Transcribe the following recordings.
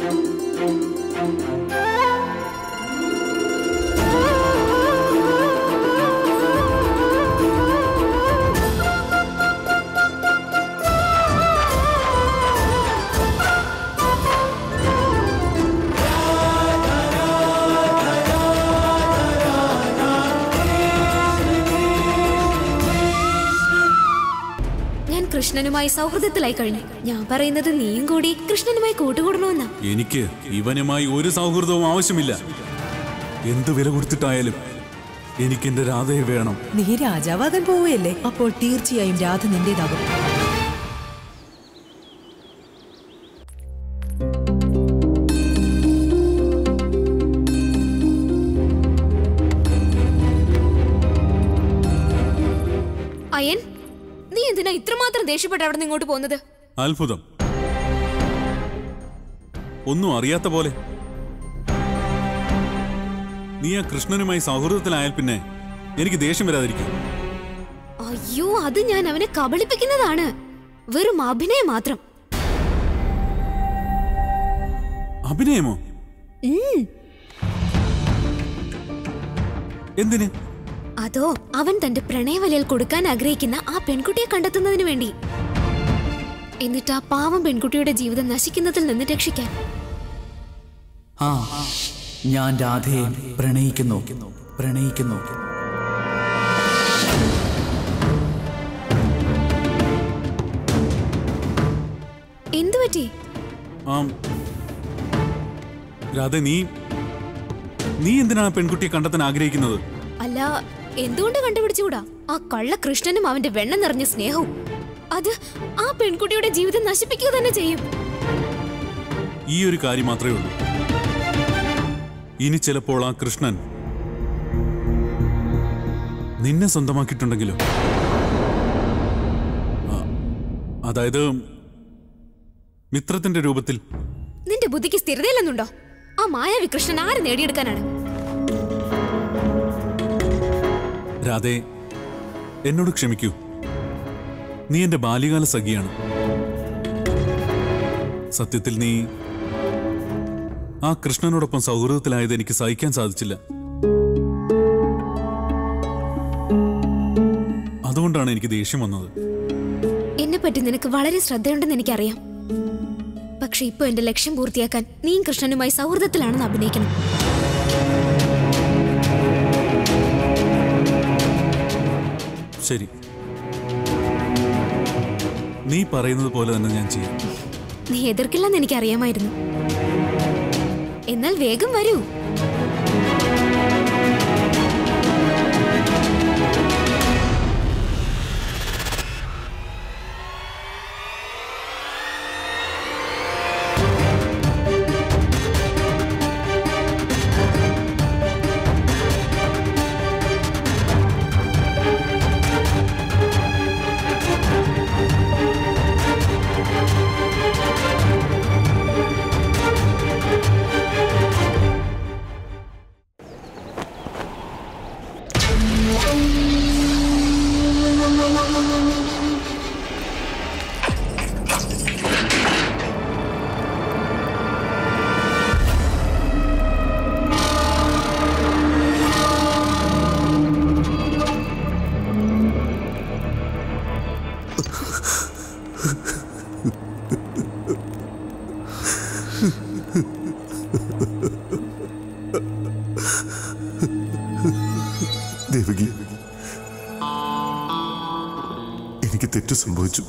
ഞാൻ കൃഷ്ണനുമായി സൗഹൃദത്തിലായി കഴിഞ്ഞു ഞാൻ പറയുന്നത് നീയും കൂടി കൃഷ്ണനുമായി കൂട്ടുകൂടണമെന്നാ എനിക്ക് ഇവനുമായി ഒരു സൗഹൃദവും ആവശ്യമില്ല എന്ത് വില കൊടുത്തിട്ടായാലും എനിക്ക് എന്റെ രാധയെ വേണം നീ രാജാവാകാൻ പോവുകയല്ലേ അപ്പോൾ തീർച്ചയായും രാധ നിന്റേതാകും അയൻ നീ എന്തിനാ ഇത്രമാത്രം ദേഷ്യപ്പെട്ട് അവിടെ നിന്ന് ഇങ്ങോട്ട് പോകുന്നത് അത്ഭുതം ഒന്നും അറിയാത്ത പോലെ നീ ആ കൃഷ്ണനുമായി സൗഹൃദത്തിലായാൽ പിന്നെ എനിക്ക് ദേഷ്യം വരാതിരിക്കും അയ്യോ അത് ഞാൻ അവനെ കബളിപ്പിക്കുന്നതാണ് വെറും അഭിനയം മാത്രം അഭിനയമോ ഉം. എന്തിന് അതോ അവൻ തന്റെ പ്രണയവലയിൽ കൊടുക്കാൻ ആഗ്രഹിക്കുന്ന ആ പെൺകുട്ടിയെ കണ്ടെത്തുന്നതിന് വേണ്ടി എന്നിട്ട് ആ പാവം പെൺകുട്ടിയുടെ ജീവിതം നശിക്കുന്നതിൽ നിന്ന് രക്ഷിക്കാൻ ആ ഞാൻ രാധയെ പ്രണയിക്കുന്നു പ്രണയിക്കുന്നു എന്തു പറ്റി ആം രാധ നീ നീ എന്തിനാണ് ആ പെൺകുട്ടിയെ കണ്ടെത്താൻ ആഗ്രഹിക്കുന്നത് അല്ല എന്തുകൊണ്ട് കണ്ടുപിടിച്ചുകൂടാ ആ കള്ള കൃഷ്ണനും അവന്റെ വെണ്ണ നിറഞ്ഞ സ്നേഹവും അത് ആ പെൺകുട്ടിയുടെ ജീവിതം നശിപ്പിക്കുക തന്നെ ചെയ്യും ഈ ഒരു കാര്യം മാത്രമേ ഉള്ളൂ ഇനി ചിലപ്പോൾ ആ കൃഷ്ണൻ നിന്നെ സ്വന്തമാക്കിയിട്ടുണ്ടെങ്കിലോ ആ, അതായത് മിത്രത്തിന്റെ രൂപത്തിൽ നിന്റെ ബുദ്ധിക്ക് സ്ഥിരതയില്ലെന്നുണ്ടോ ആ മായാവി കൃഷ്ണൻ ആര് നേടിയെടുക്കാനാണ് രാധേ എന്നോട് ക്ഷമിക്കൂ നീ എന്റെ ബാല്യകാല സഖിയാണ് സത്യത്തിൽ നീ ആ കൃഷ്ണനോടൊപ്പം സൗഹൃദത്തിലായത് എനിക്ക് സഹിക്കാൻ സാധിച്ചില്ല അതുകൊണ്ടാണ് എനിക്ക് ദേഷ്യം വന്നത് എന്നെ പറ്റി നിനക്ക് വളരെ ശ്രദ്ധയുണ്ടെന്ന് എനിക്കറിയാം പക്ഷെ ഇപ്പൊ എന്റെ ലക്ഷ്യം പൂർത്തിയാക്കാൻ നീയും കൃഷ്ണനുമായി സൗഹൃദത്തിലാണെന്ന് അഭിനയിക്കണം ശരി നീ പറയുന്നത് പോലെ തന്നെ ഞാൻ ചെയ്യും നീ എതിർക്കില്ലെന്ന് എനിക്കറിയാമായിരുന്നു എന്നാൽ വേഗം വരൂ ദേവകി എനിക്ക് തെറ്റ് സംഭവിച്ചു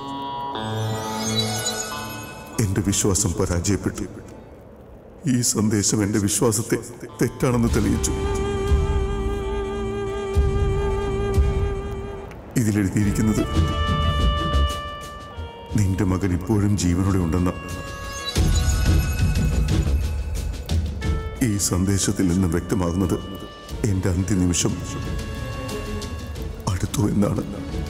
എന്റെ വിശ്വാസം പരാജയപ്പെട്ടു ഈ സന്ദേശം എന്റെ വിശ്വാസത്തെ തെറ്റാണെന്ന് തെളിയിച്ചു ഇതിലെഴുതിയിരിക്കുന്നത് നിന്റെ മകൻ ഇപ്പോഴും ജീവനോടെ ഉണ്ടെന്ന ഈ സന്ദേശത്തിൽ നിന്ന് വ്യക്തമാകുന്നത് എന്റെ അന്ത്യനിമിഷം അടുത്തു എന്നാണ്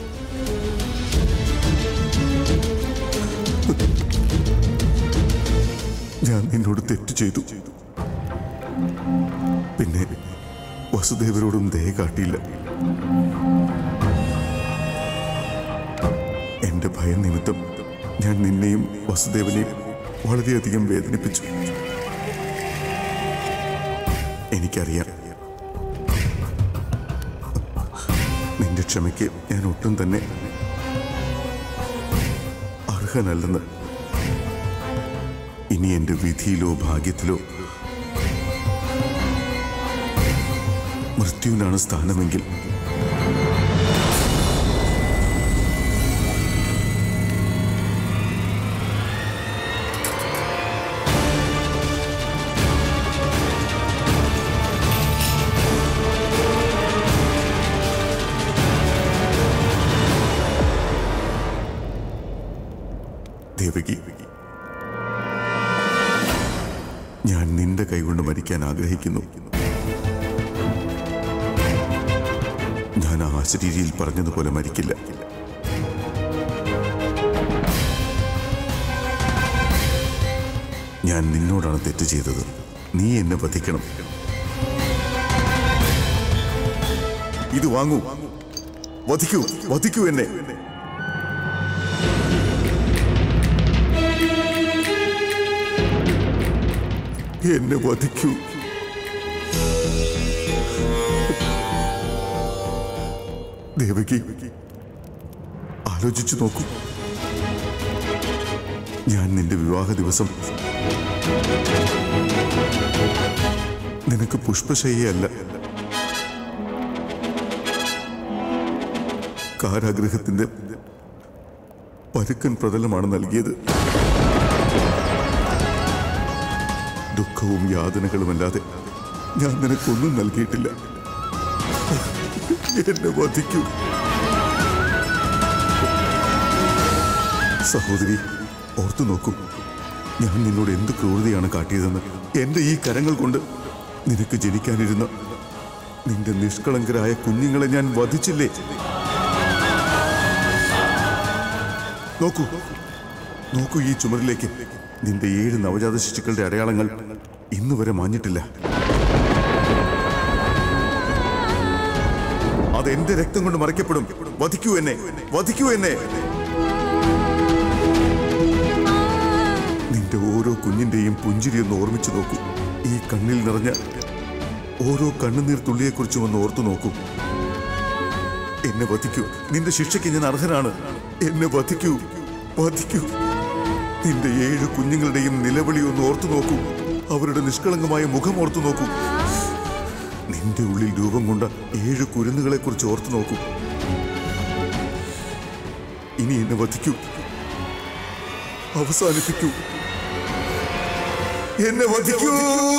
ഞാൻ നിന്നോട് തെറ്റ് ചെയ്തു പിന്നെ വസുദേവരോടും ദയ കാട്ടിയില്ല എന്റെ ഭയം നിമിത്തം ഞാൻ നിന്നെയും വസുദേവനെയും വളരെയധികം വേദനിപ്പിച്ചു എനിക്കറിയാം നിന്റെ ക്ഷമയ്ക്ക് ഞാൻ ഒട്ടും തന്നെ അർഹനല്ലെന്ന് ഇനി എന്റെ വിധിയിലോ ഭാഗ്യത്തിലോ മൃത്യുവിനാണ് സ്ഥാനമെങ്കിൽ ദേവകി ഞാൻ നിന്റെ കൈകൊണ്ട് മരിക്കാൻ ആഗ്രഹിക്കുന്നു ഞാൻ ആ ആശരീരിയിൽ പറഞ്ഞതുപോലെ മരിക്കില്ല ഞാൻ നിന്നോടാണ് തെറ്റ് ചെയ്തത് നീ എന്നെ വധിക്കണം ഇത് വാങ്ങൂ വധിക്കൂ വധിക്കൂ എന്നെ എന്നെ വധിക്കൂ ദേവകി ആലോചിച്ചു നോക്കൂ ഞാൻ നിന്റെ വിവാഹ ദിവസം നിനക്ക് പുഷ്പശയ്യല്ല കാരാഗ്രഹത്തിന്റെ പരുക്കൻ പ്രതലമാണ് നൽകിയത് ദുഃഖവും യാതനകളുമല്ലാതെ ഞാൻ നിനക്കൊന്നും നൽകിയിട്ടില്ല എന്നെ വധിക്കൂ സഹോദരി ഓർത്തു നോക്കൂ ഞാൻ നിന്നോട് എന്ത് ക്രൂരതയാണ് കാട്ടിയതെന്ന് എന്റെ ഈ കരങ്ങൾ കൊണ്ട് നിനക്ക് ജനിക്കാനിരുന്ന നിന്റെ നിഷ്കളങ്കരായ കുഞ്ഞുങ്ങളെ ഞാൻ വധിച്ചില്ലേ നോക്കൂ നോക്കൂ ഈ ചുമരിലേക്ക് നിന്റെ ഏഴ് നവജാത ശിശുക്കളുടെ അടയാളങ്ങൾ ഇന്ന് വരെ മാഞ്ഞിട്ടില്ല അത് എന്റെ രക്തം കൊണ്ട് മറയ്ക്കപ്പെടും വധിക്കൂ എന്നെ വധിക്കൂ എന്നെ നിന്റെ ഓരോ കുഞ്ഞിന്റെയും പുഞ്ചിരി ഒന്ന് ഓർമ്മിച്ചു നോക്കൂ ഈ കണ്ണിൽ നിറഞ്ഞ ഓരോ കണ്ണുനീർ തുള്ളിയെക്കുറിച്ചും ഒന്ന് ഓർത്തു നോക്കൂ എന്നെ വധിക്കൂ നിന്റെ ശിക്ഷയ്ക്ക് ഞാൻ അർഹനാണ് എന്നെ വധിക്കൂ വധിക്കൂ നിന്റെ ഏഴ് കുഞ്ഞുങ്ങളുടെയും നിലവിളി ഒന്ന് ഓർത്തു നോക്കൂ അവരുടെ നിഷ്കളങ്കമായ മുഖം ഓർത്തു നോക്കൂ നിന്റെ ഉള്ളിൽ രൂപം കൊണ്ട ഏഴ് കുരുന്നുകളെ കുറിച്ച് ഓർത്തു നോക്കൂ ഇനി എന്നെ വധിക്കൂ അവസാനിപ്പിക്കൂ എന്നെ വധിക്കൂ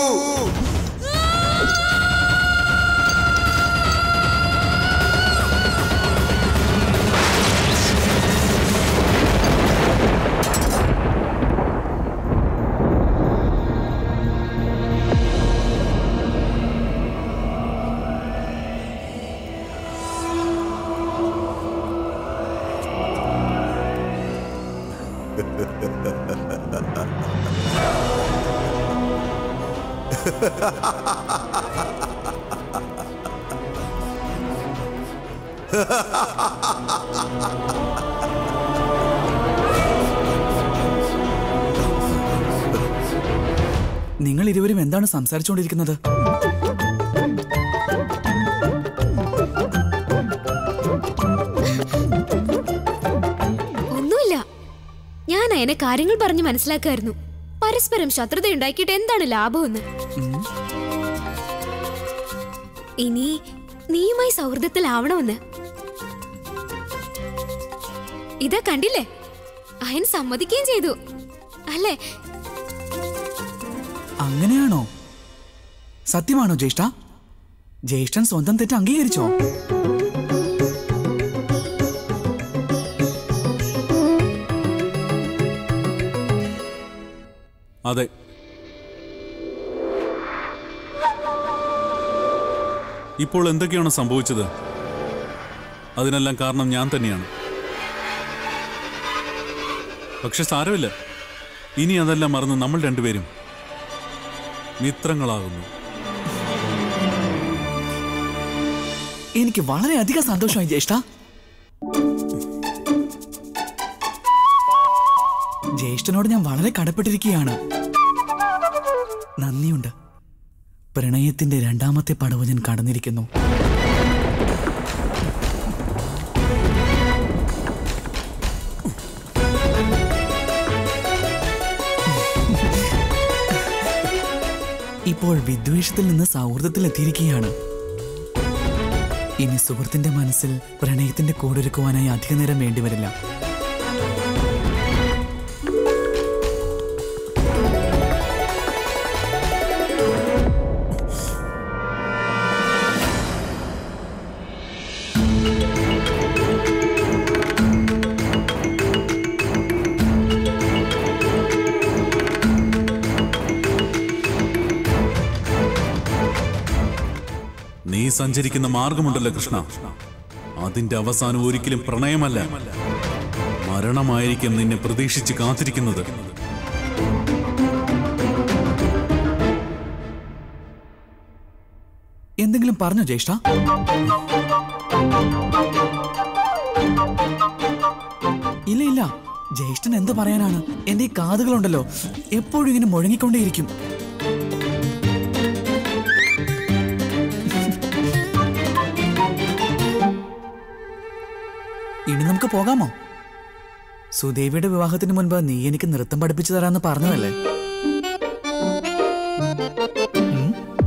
നിങ്ങൾ ഇരുവരും എന്താണ് സംസാരിച്ചുകൊണ്ടിരിക്കുന്നത് ഒന്നുമില്ല ഞാൻ അയനെ കാര്യങ്ങൾ പറഞ്ഞ് മനസ്സിലാക്കായിരുന്നു പരസ്പരം ശത്രുത ഉണ്ടാക്കിയിട്ട് എന്താണ് ലാഭമെന്ന് ഇനി നീയുമായി സൗഹൃദത്തിലാവണമെന്ന് ഇതാ കണ്ടില്ലേ അയൻ സമ്മതിക്കുകയും ചെയ്തു അല്ലേ അങ്ങനെയാണോ സത്യമാണോ ജ്യേഷ്ഠ ജ്യേഷ്ഠൻ സ്വന്തം തെറ്റ് അംഗീകരിച്ചോ അതെ ഇപ്പോൾ എന്തൊക്കെയാണ് സംഭവിച്ചത് അതിനെല്ലാം കാരണം ഞാൻ തന്നെയാണ് പക്ഷെ സാരമില്ല ഇനി അതെല്ലാം മറന്ന് നമ്മൾ രണ്ടുപേരും മിത്രങ്ങളാകുന്നു എനിക്ക് വളരെയധികം സന്തോഷമായി ജ്യേഷ്ഠ ജ്യേഷ്ഠനോട് ഞാൻ വളരെ കടപ്പെട്ടിരിക്കുകയാണ് നന്ദിയുണ്ട് പ്രണയത്തിന്റെ രണ്ടാമത്തെ പടവ് ഞാൻ കടന്നിരിക്കുന്നു ഇപ്പോൾ വിദ്വേഷത്തിൽ നിന്ന് സൗഹൃദത്തിൽ എത്തിയിരിക്കുകയാണ് ഇനി സുഹൃത്തിന്റെ മനസ്സിൽ പ്രണയത്തിന്റെ കൂടൊരുക്കുവാനായി അധിക നേരം വേണ്ടിവരില്ല നീ സഞ്ചരിക്കുന്ന മാർഗമുണ്ടല്ലോ കൃഷ്ണ അതിന്റെ അവസാനം ഒരിക്കലും പ്രണയമല്ല മരണമായിരിക്കും നിന്നെ പ്രതീക്ഷിച്ച് കാത്തിരിക്കുന്നത് എന്തെങ്കിലും പറഞ്ഞോ ജ്യേഷ്ഠ ഇല്ല ഇല്ല ജ്യേഷ്ഠൻ എന്ത് പറയാനാണ് എന്റെ ഈ കാതുകളുണ്ടല്ലോ എപ്പോഴും ഇങ്ങനെ മുഴങ്ങിക്കൊണ്ടേയിരിക്കും ഇനി നമുക്ക് പോകാമോ സുദേവിയുടെ വിവാഹത്തിന് മുൻപ് നീ എനിക്ക് നൃത്തം പഠിപ്പിച്ചു തരാന്ന് പറഞ്ഞതല്ലേ ഉം?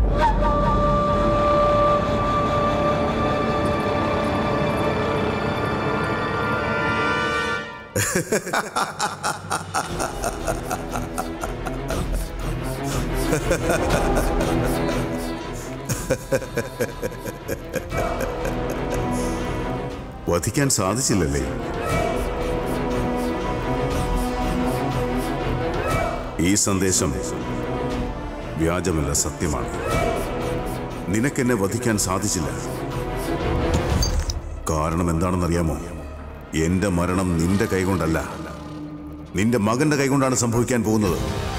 വധിക്കാൻ സാധിച്ചില്ലല്ലേ ഈ സന്ദേശം വ്യാജമല്ല സത്യമാണ് നിനക്കെന്നെ വധിക്കാൻ സാധിച്ചില്ല കാരണം എന്താണെന്നറിയാമോ എന്റെ മരണം നിന്റെ കൈകൊണ്ടല്ല നിന്റെ മകന്റെ കൈകൊണ്ടാണ് സംഭവിക്കാൻ പോകുന്നത്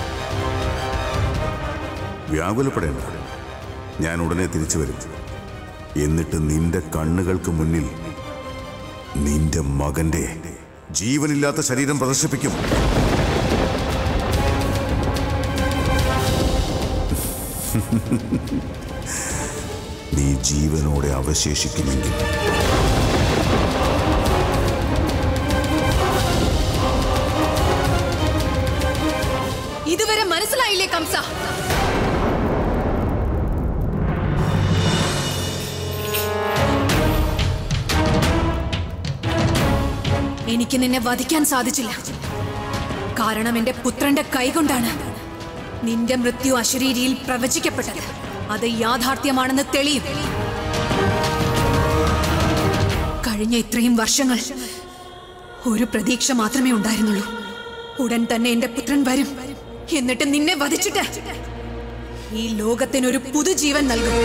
വ്യാകുലപ്പെടേണ്ട ഞാൻ ഉടനെ തിരിച്ചു വരും എന്നിട്ട് നിന്റെ കണ്ണുകൾക്ക് മുന്നിൽ നിന്റെ മകന്റെ ജീവനില്ലാത്ത ശരീരം പ്രദർശിപ്പിക്കും നീ ജീവനോടെ അവശേഷിക്കുമെങ്കിൽ ഇതുവരെ മനസ്സിലായില്ലേ കംസ എനിക്ക് നിന്നെ വധിക്കാൻ സാധിച്ചില്ല കാരണം എന്റെ പുത്രന്റെ കൈകൊണ്ടാണ് നിന്റെ മൃത്യു അശരീരിയിൽ പ്രവചിക്കപ്പെട്ടത് അത് യാഥാർത്ഥ്യമാണെന്ന് തെളിയും കഴിഞ്ഞ ഇത്രയും വർഷങ്ങൾ ഒരു പ്രതീക്ഷ മാത്രമേ ഉണ്ടായിരുന്നുള്ളൂ ഉടൻ തന്നെ എന്റെ പുത്രൻ വരും എന്നിട്ട് നിന്നെ വധിച്ചിട്ട് ഈ ലോകത്തിനൊരു പുതുജീവൻ നൽകും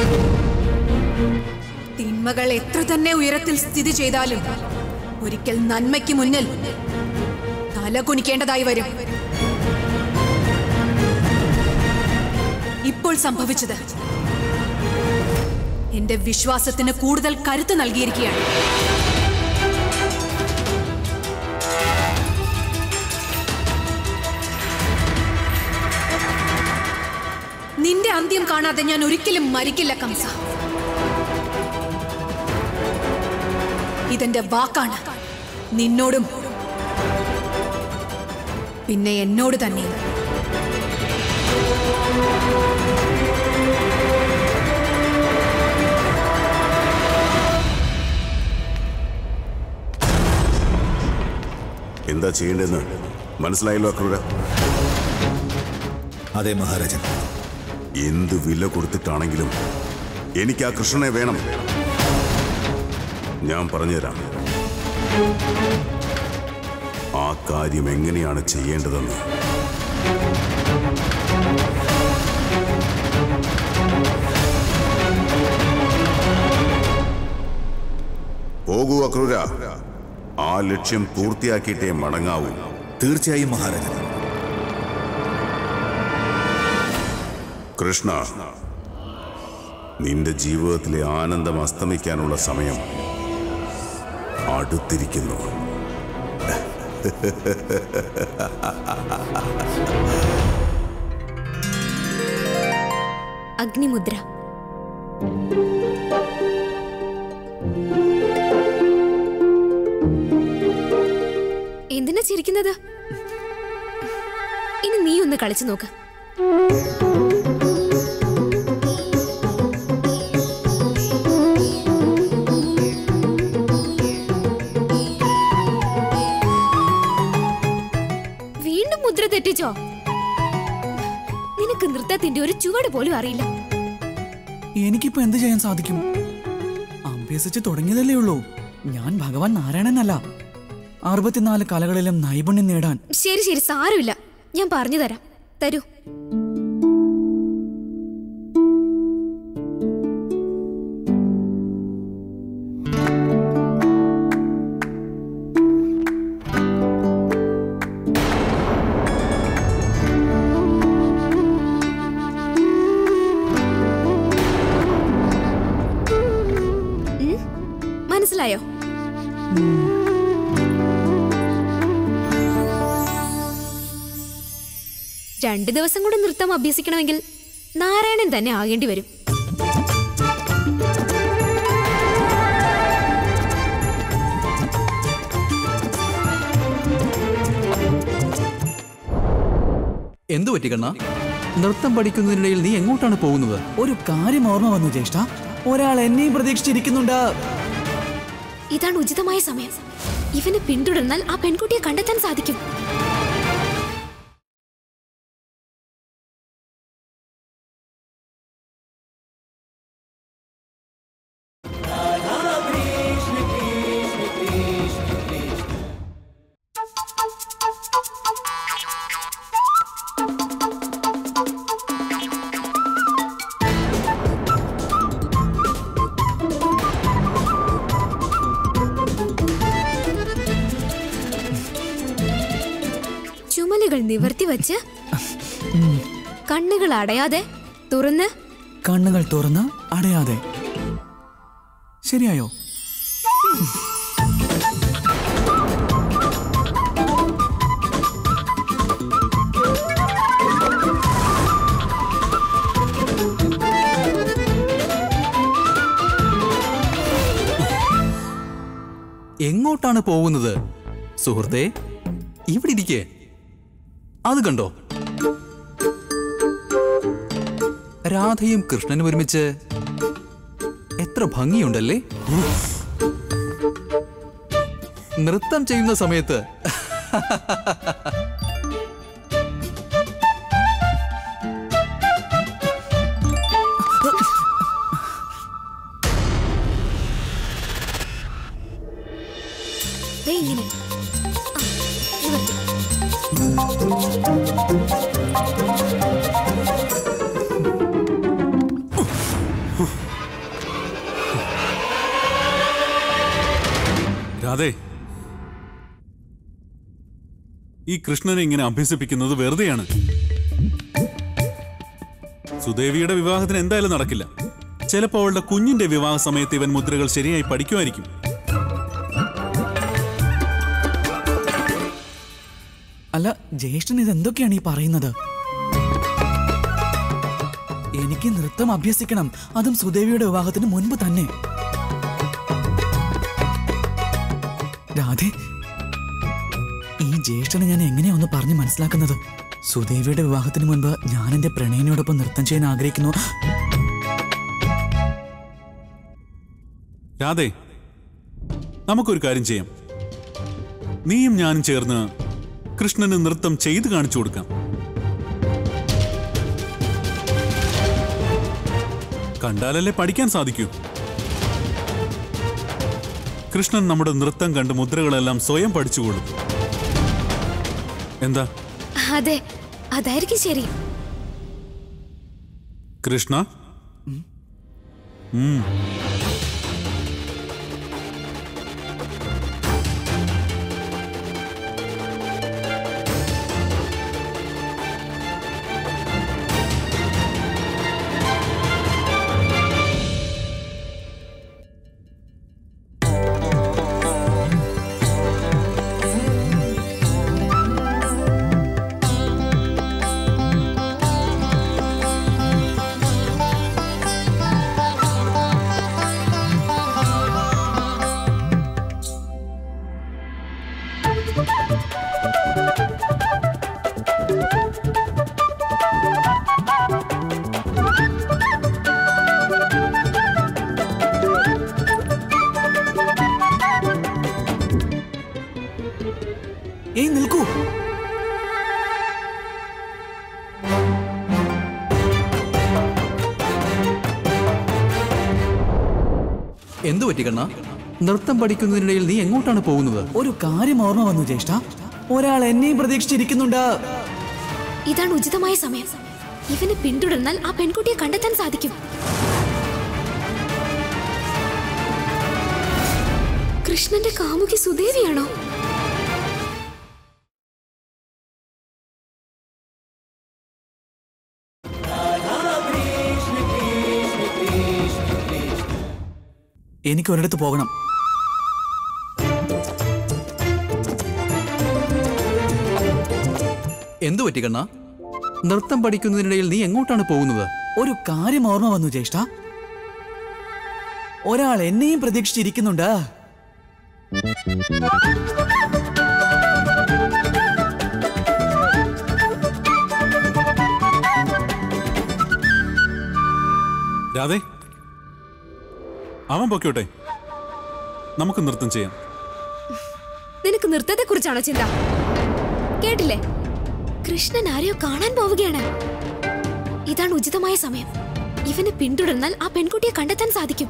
തിന്മകൾ എത്ര തന്നെ ഉയരത്തിൽ സ്ഥിതി ചെയ്താലും ഒരിക്കൽ നന്മയ്ക്ക് മുന്നിൽ തല കുനിക്കേണ്ടതായി വരും ഇപ്പോൾ സംഭവിച്ചത് എന്റെ വിശ്വാസത്തിന് കൂടുതൽ കരുത്ത് നൽകിയിരിക്കുകയാണ് നിന്റെ അന്ത്യം കാണാതെ ഞാൻ ഒരിക്കലും മരിക്കില്ല കംസ ഇതെന്റെ വാക്കാണ് നിന്നോടും പിന്നെ എന്നോട് തന്നെ എന്താ ചെയ്യേണ്ടതെന്ന് മനസ്സിലായല്ലോ അക്രൂര അതെ മഹാരാജൻ എന്ത് വില കൊടുത്തിട്ടാണെങ്കിലും എനിക്ക് ആ കൃഷ്ണനെ വേണം ഞാൻ പറഞ്ഞുതരാം ആ കാര്യം എങ്ങനെയാണ് ചെയ്യേണ്ടതെന്ന് പോകൂ അക്രൂര ആ ലക്ഷ്യം പൂർത്തിയാക്കിയിട്ടേ മടങ്ങാവൂ തീർച്ചയായും മഹാരാജൻ കൃഷ്ണ നിന്റെ ജീവിതത്തിലെ ആനന്ദം അസ്തമിക്കാനുള്ള സമയം അടുത്തിരിക്കുന്നു അഗ്നിമുദ്ര എന്തിനാ ചിരിക്കുന്നത് ഇനി നീ ഒന്ന് കളിച്ചു നോക്ക് വീണ്ടും മുദ്ര തെറ്റിച്ചോ നിനക്ക് നൃത്തത്തിന്റെ ഒരു ചുവട് പോലും അറിയില്ല എനിക്കിപ്പോ എന്ത് ചെയ്യാൻ സാധിക്കും അഭ്യസിച്ച് തുടങ്ങിയതല്ലേ ഉള്ളൂ ഞാൻ ഭഗവാൻ നാരായണനല്ല അറുപത്തിനാല് കലകളിലും നൈപുണ്യം നേടാൻ ശരി ശരി സാരമില്ല ഞാൻ പറഞ്ഞു തരാം തരൂ ഉം, മനസ്സിലായോ രണ്ടു ദിവസം കൂടെ നൃത്തം അഭ്യസിക്കണമെങ്കിൽ നാരായണൻ തന്നെ ആകേണ്ടി വരും എന്തു പറ്റി കണ്ണ നൃത്തം പഠിക്കുന്നതിനിടയിൽ നീ എങ്ങോട്ടാണ് പോകുന്നത് ഒരു കാര്യം ഓർമ്മ വന്നു ജ്യേഷ്ഠ ഒരാൾ എന്നെയും പ്രതീക്ഷിച്ചിരിക്കുന്നുണ്ട് ഇതാണ് ഉചിതമായ സമയം ഇവനെ പിന്തുടർന്നാൽ ആ പെൺകുട്ടിയെ കണ്ടെത്താൻ സാധിക്കും ചുമലുകൾ നിവർത്തി വച്ച് കണ്ണുകൾ അടയാതെ തുറന്ന് കണ്ണുകൾ തുറന്ന് അടയാതെ ശരിയായോ എങ്ങോട്ടാണ് പോകുന്നത് സുഹൃത്തെ ഇവിടെ ഇരിക്കേ അത് കണ്ടോ രാധയും കൃഷ്ണനും ഒരുമിച്ച് എത്ര ഭംഗിയുണ്ടല്ലേ നൃത്തം ചെയ്യുന്ന സമയത്ത് ദേ ഇങ്ങനെ ആ, നിവർത്തി. രാധേ ഈ കൃഷ്ണനെ ഇങ്ങനെ അഭ്യസിപ്പിക്കുന്നത് വെറുതെയാണ് സുദേവിയുടെ വിവാഹത്തിന് എന്തായാലും നടക്കില്ല ചിലപ്പോൾ അവളുടെ കുഞ്ഞിന്റെ വിവാഹ സമയത്ത് ഇവൻ മുദ്രകൾ ശരിയായി പഠിക്കുമായിരിക്കും അല്ല ജ്യേഷ്ഠൻ ഇത് എന്തൊക്കെയാണ് ഈ പറയുന്നത് എനിക്ക് നൃത്തം അഭ്യസിക്കണം അതും സുദേവിയുടെ വിവാഹത്തിന് മുൻപ് തന്നെ രാധേ ഈ ജ്യേഷ്ഠനെ ഞാൻ എങ്ങനെയാ ഒന്ന് പറഞ്ഞ് മനസ്സിലാക്കുന്നത് സുദേവിയുടെ വിവാഹത്തിന് മുൻപ് ഞാൻ എന്റെ പ്രണയിനോടൊപ്പം നൃത്തം ചെയ്യാൻ ആഗ്രഹിക്കുന്നു രാധേ നമുക്കൊരു കാര്യം ചെയ്യാം നീയും ഞാനും ചേർന്ന് കൃഷ്ണന് നൃത്തം ചെയ്ത് കാണിച്ചു കൊടുക്കാം കണ്ടാലല്ലേ പഠിക്കാൻ സാധിക്കൂ കൃഷ്ണൻ നമ്മുടെ നൃത്തം കണ്ട് മുദ്രകളെല്ലാം സ്വയം പഠിച്ചുകൊള്ളും എന്താ അതെ അതായിരിക്കും ശരി കൃഷ്ണ ഉം. എന്തു പറ്റി കണ്ണ നൃത്തം പഠിക്കുന്നതിനിടയിൽ നീ എങ്ങോട്ടാണ് പോകുന്നത് ഒരു കാര്യം ഓർമ്മ വന്നു ജ്യേഷ്ഠ ഒരാൾ എന്നെയും പ്രതീക്ഷിച്ചിരിക്കുന്നുണ്ട് ഇതാണ് ഉചിതമായ സമയം ഇവനെ പിന്തുടർന്നാൽ ആ പെൺകുട്ടിയെ കണ്ടെത്താൻ സാധിക്കും കൃഷ്ണന്റെ കാമുകി സുദേവിയാണോ എനിക്ക് ഒരിടത്ത് പോകണം എന്തു പറ്റി കണ്ണ നൃത്തം പഠിക്കുന്നതിനിടയിൽ നീ എങ്ങോട്ടാണ് പോകുന്നത് ഒരു കാര്യം ഓർമ്മ വന്നു ജ്യേഷ്ഠ ഒരാൾ എന്നെയും പ്രതീക്ഷിച്ചിരിക്കുന്നുണ്ട് രാധേ അവൻ പൊക്കോട്ടെ നമുക്ക് നൃത്തം ചെയ്യാം നിനക്ക് നൃത്തത്തെ കുറിച്ചാണോ ചിന്ത കേട്ടില്ലേ കൃഷ്ണൻ ആരെയോ കാണാൻ പോവുകയാണ് ഇതാണ് ഉചിതമായ സമയം ഇവനെ പിന്തുടർന്നാൽ ആ പെൺകുട്ടിയെ കണ്ടെത്താൻ സാധിക്കും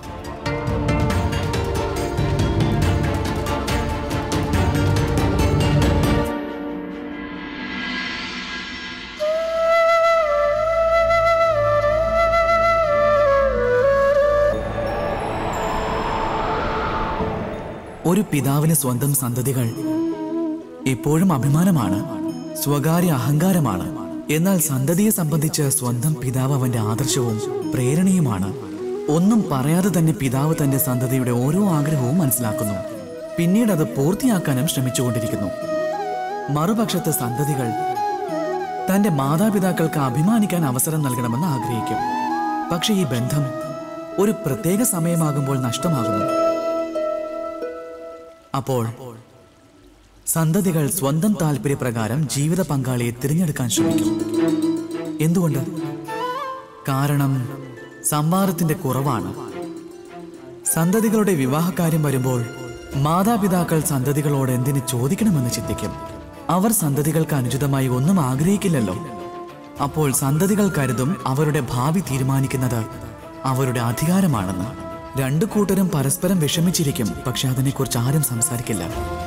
ഒരു പിതാവിന് സ്വന്തം സന്തതികൾ എപ്പോഴും അഭിമാനമാണ് സ്വകാര്യ അഹങ്കാരമാണ് എന്നാൽ സന്തതിയെ സംബന്ധിച്ച് സ്വന്തം പിതാവ് അവന്റെ ആദർശവും പ്രേരണയുമാണ് ഒന്നും പറയാതെ തന്നെ പിതാവ് തന്റെ സന്തതിയുടെ ഓരോ ആഗ്രഹവും മനസ്സിലാക്കുന്നു പിന്നീട് അത് പൂർത്തിയാക്കാനും ശ്രമിച്ചുകൊണ്ടിരിക്കുന്നു മറുപക്ഷത്ത് സന്തതികൾ തന്റെ മാതാപിതാക്കൾക്ക് അഭിമാനിക്കാൻ അവസരം നൽകണമെന്ന് ആഗ്രഹിക്കും പക്ഷേ ഈ ബന്ധം ഒരു പ്രത്യേക സമയമാകുമ്പോൾ നഷ്ടമാകുന്നു അപ്പോൾ സന്തതികൾ സ്വന്തം താല്പര്യപ്രകാരം ജീവിത പങ്കാളിയെ തിരഞ്ഞെടുക്കാൻ ശ്രമിക്കും എന്തുകൊണ്ട് കാരണം സംവാദത്തിന്റെ കുറവാണ് സന്തതികളുടെ വിവാഹകാര്യം വരുമ്പോൾ മാതാപിതാക്കൾ സന്തതികളോട് എന്തിന് ചോദിക്കണമെന്ന് ചിന്തിക്കും അവർ സന്തതികൾക്ക് അനുചിതമായി ഒന്നും ആഗ്രഹിക്കില്ലല്ലോ അപ്പോൾ സന്തതികൾ കരുതും അവരുടെ ഭാവി തീരുമാനിക്കുന്നത് അവരുടെ അധികാരമാണെന്ന് രണ്ടു കൂട്ടരും പരസ്പരം വിഷമിച്ചിരിക്കും പക്ഷെ അതിനെക്കുറിച്ച് ആരും സംസാരിക്കില്ല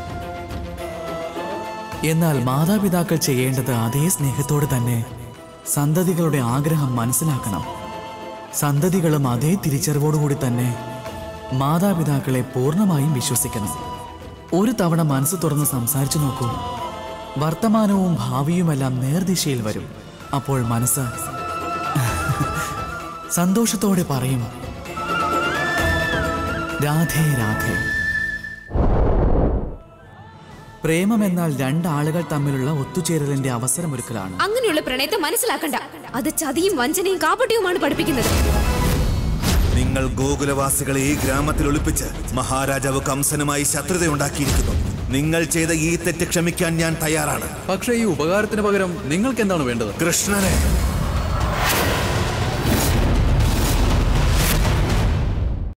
എന്നാൽ മാതാപിതാക്കൾ ചെയ്യേണ്ടത് അതേ സ്നേഹത്തോടെ തന്നെ സന്തതികളുടെ ആഗ്രഹം മനസ്സിലാക്കണം സന്തതികളും അതേ തിരിച്ചറിവോടുകൂടി തന്നെ മാതാപിതാക്കളെ പൂർണ്ണമായും വിശ്വസിക്കണം ഒരു തവണ മനസ്സ് തുറന്ന് സംസാരിച്ചു നോക്കൂ വർത്തമാനവും ഭാവിയുമെല്ലാം നേർദിശയിൽ വരും അപ്പോൾ മനസ്സ് സന്തോഷത്തോടെ പറയും രാധേ രാധേ പ്രേമം എന്നാൽ രണ്ടാളുകൾ തമ്മിലുള്ള ഒത്തുചേരലിന്റെ അവസരമൊരുക്കലാണ് അങ്ങനെയുള്ള പ്രണയത്തെ മനസ്സിലാക്കണ്ട അത് ചതിയും വഞ്ചനയും കാപ്പട്യവുമാണ് പഠിപ്പിക്കുന്നത് നിങ്ങൾ ഗോകുലവാസികളെ ഈ ഗ്രാമത്തിൽ ഒളിപ്പിച്ച് മഹാരാജാവ് കംസനുമായി ശത്രുതയുണ്ടാക്കിയിരിക്കുന്നു നിങ്ങൾ ചെയ്ത ഈ തെറ്റ് ക്ഷമിക്കാൻ ഞാൻ തയ്യാറാണ് പക്ഷേ ഈ ഉപകാരത്തിന് പകരം നിങ്ങൾക്ക് എന്താണ് വേണ്ടത് കൃഷ്ണനെ